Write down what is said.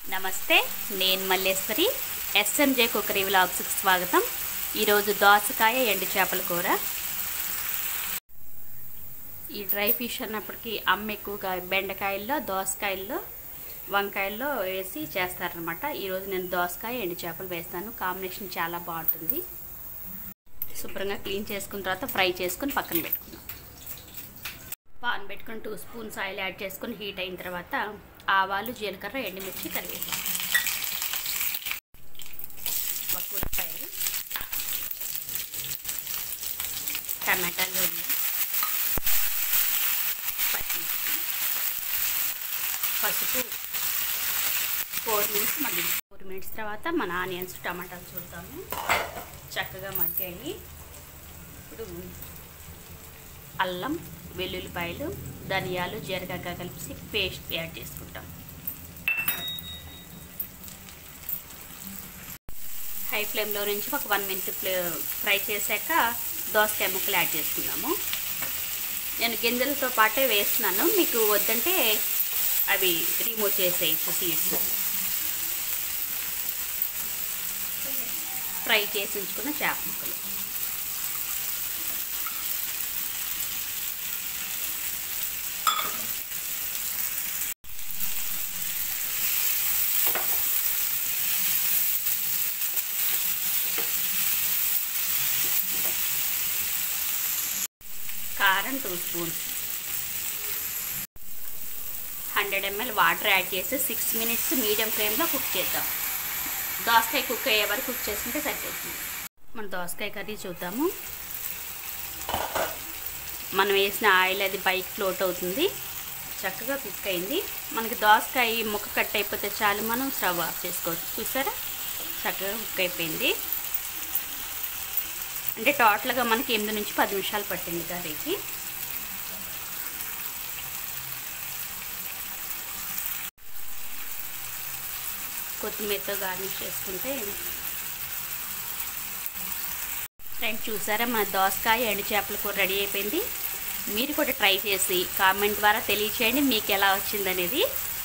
నమస్తే నేను Malleswari SMJ cookery వ్లాగ్స్కి స్వాగతం ఈరోజు దోసకాయ ఎండు చేపల కూర ఈ డ్రై ఫిష్ అన్నప్పటికీ అమ్మ ఎక్కువగా బెండకాయల్లో దోసకాయల్లో వంకాయల్లో వేసి చేస్తారనమాట ఈరోజు నేను దోసకాయ ఎండు చేపలు వేస్తాను కాంబినేషన్ చాలా బాగుంటుంది శుభ్రంగా క్లీన్ చేసుకున్న తర్వాత ఫ్రై చేసుకుని పక్కన పెట్టుకుందాం పాన్ పెట్టుకొని టూ స్పూన్స్ ఆయిల్ యాడ్ చేసుకొని హీట్ అయిన తర్వాత ఆవాలు జీలకర్ర ఎండుమిర్చి కరివేపాకు ఒక ఉల్లిపాయలు టమాటాలు ఉన్నాయి పచ్చిమిర్చి పసుపు ఫోర్ మినిట్స్ మళ్ళీ ఫోర్ మినిట్స్ తర్వాత మన ఆనియన్స్ టమాటాలు చూద్దాము చక్కగా మగ్గాయి ఇప్పుడు అల్లం వెల్లుల్లిపాయలు ధనియాలు జీలకర్ర కలిపి పేస్ట్ యాడ్ చేసుకుంటాం హై ఫ్లేమ్లో నుంచి ఒక వన్ మినిట్ ఫ్రై చేశాక దోసకాయ ముక్కలు యాడ్ చేసుకుందాము నేను గింజలతో పాటే వేస్తున్నాను మీకు వద్దంటే అవి రిమూవ్ చేసేయచ్చు సీడ్స్ ఫ్రై చేసి ఉంచుకున్న చేప ముక్కలు కారం two spoons hundred ML water add చేసి సిక్స్ మినిట్స్ మీడియం ఫ్లేమ్లో కుక్ చేద్దాం దోసకాయ కుక్ అయ్యే వరకు కుక్ చేసుకుంటే సరిపోతుంది మన దోసకాయ కర్రీ చూద్దాము మనం వేసిన ఆయిల్ అది పైకి ఫ్లోట్ అవుతుంది చక్కగా కుక్ అయింది మనకి దోసకాయ ముక్క కట్ అయిపోతే చాలు మనం స్టవ్ ఆఫ్ చేసుకోవచ్చు చూసారా చక్కగా కుక్ అయిపోయింది అంటే టోటల్గా మనకి ఎనిమిది నుంచి పది నిమిషాలు పట్టింది కర్రీకి కొత్తిమీరతో గార్నిష్ చేసుకుంటే ఫ్రెండ్ చూసారా మన దోసకాయ ఎండు చేపల కూర రెడీ అయిపోయింది మీరు కూడా ట్రై చేసి కామెంట్ ద్వారా తెలియచేయండి మీకు ఎలా వచ్చిందనేది